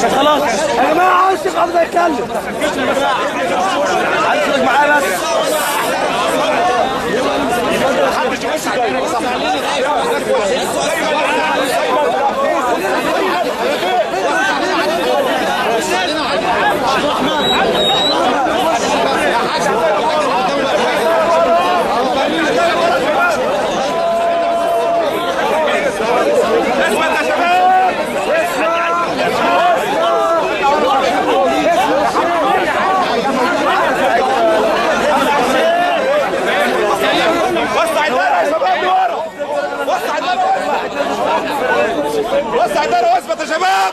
خلاص يا جماعه عاوز الشيخ عبد يتكلم عايز الشيخ معاه بس وسع الدايره يا شباب لورا وسع الدايره وسع الدايره واثبت يا شباب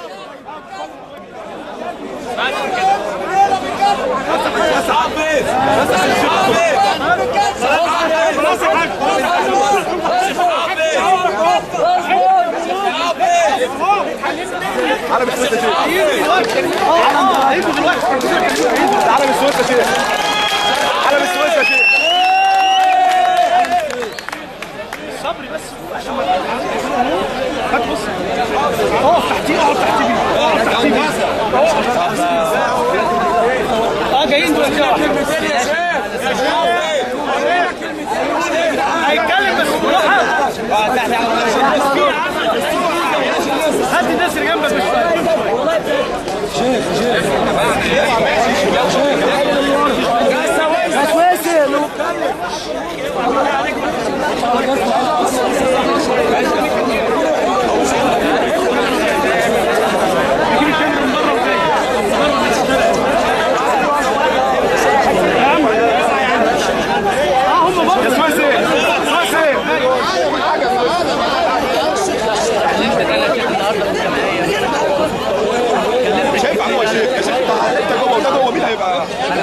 على بسويت يا شيخ على بسويت يا شيخ على بسويت يا شيخ صبري بس عشان ما هات بص اقف تحتيه اقف تحتيه اقف تحتيه اه جايين دلوقتي هيتكلم بس بالراحه هات الناس اللي جنبك بس بس واسل مش هينفع هو يا شيخ يا شيخ انت جوه وده جوه مين هيبقى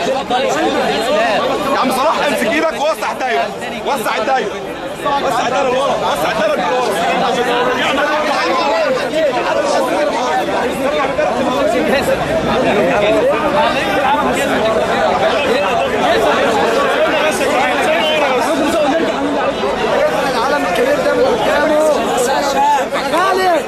يا عم صلاح امسك ايدك ووسع الدايره وسع الدايره وسع الدايره لورا وسع الدايره لورا العالم الكبير ده من قدامه خالد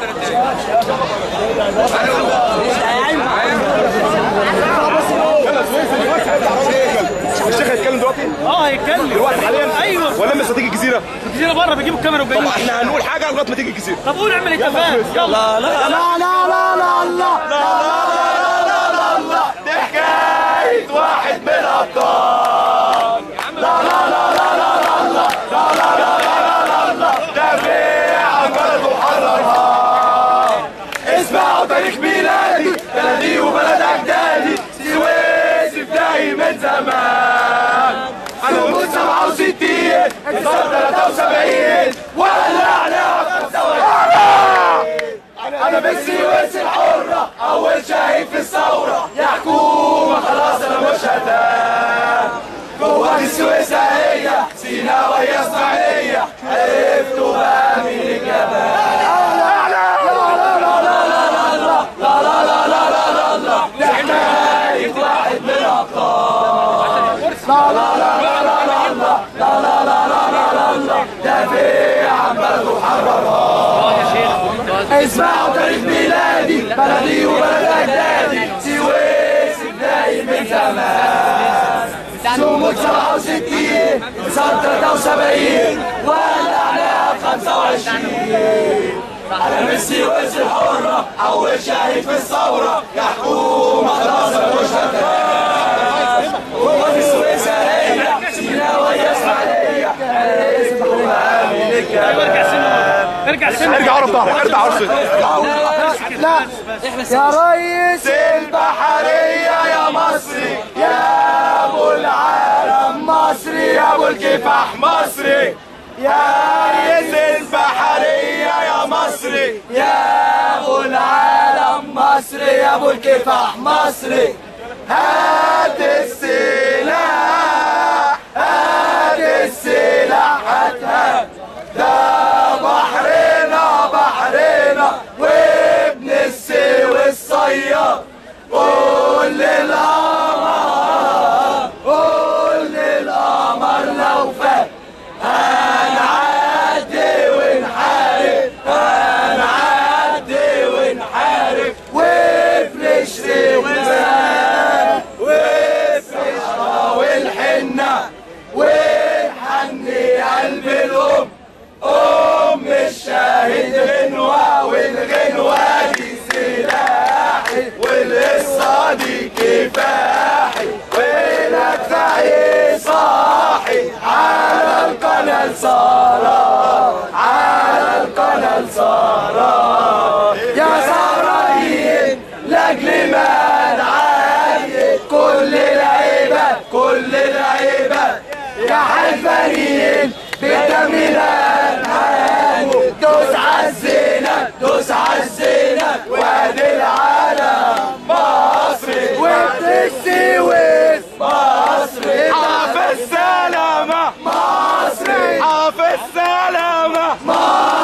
الشيخ هيتكلم دلوقتي اه هيتكلم دلوقتي حاليا ايوه ولا لسه تيجي الجزيره الجزيره بره بيجيبوا الكاميرا طب وجايين احنا هنقول حاجه لغايه ما تيجي الجزيره طب قول اعمل انت فاهم يلا لا لا لا لا لا لا لا دي حكايه واحد من الابطال لا لا لا لا لا لا لا لا لا لا لا لا ده بيع بلد وحررها اسمعوا تاريخ ميلادي بلدي وبلد اجدادي سويس بداية من زمان انا موت 67 انتصار 73 ولعنا 25 انا من السويس الحرة اول شهيد في الثورة يا حكومة خلاص انا مش هتام جوه السويس هي سينا وهي اسماعيلية عرفتوا بقى مين الجبال ده حكاية واحد من الابطال لا لا لا لا لا لا لا لا لا لا لا لا لا ده في عن بلده وحررها اسمعوا تاريخ ميلادي بلدي وبلد اجدادي سويس بداية من زمان سموت 67 انتصار 73 ولعنا 25 انا من السويس الحرة اول شهيد في الثورة يا حكومة خلاص انا مش هتنام هو في السويس هي سينا وهي اسماعيلية عرفتوا بقى مين الكلام ارجع سنة ارجع ورا ظهرك ارجع ورا لا يا ريس البحرية يا مصري يا ابو العالم مصري يا ابو الكفاح مصري يا ريس البحرية يا مصري يا ابو العالم مصري يا ابو الكفاح مصري هات السلاح هات السلاح هاتها ده بحرنا بحرنا وابن السويس صياد قول للقمر قول للقمر لو فات هنعدي ونحارب هنعدي ونحارب وابن الثورة يا ثوريين لاجل ما نعاني كل العيبة كل العيبة يا حلفانيين بدمنا نعاني دوس عالزينة دوس عالزينة وادي العالم مصري وابن السويس مصري حافظ سلامة مصري حافظ سلامة مصري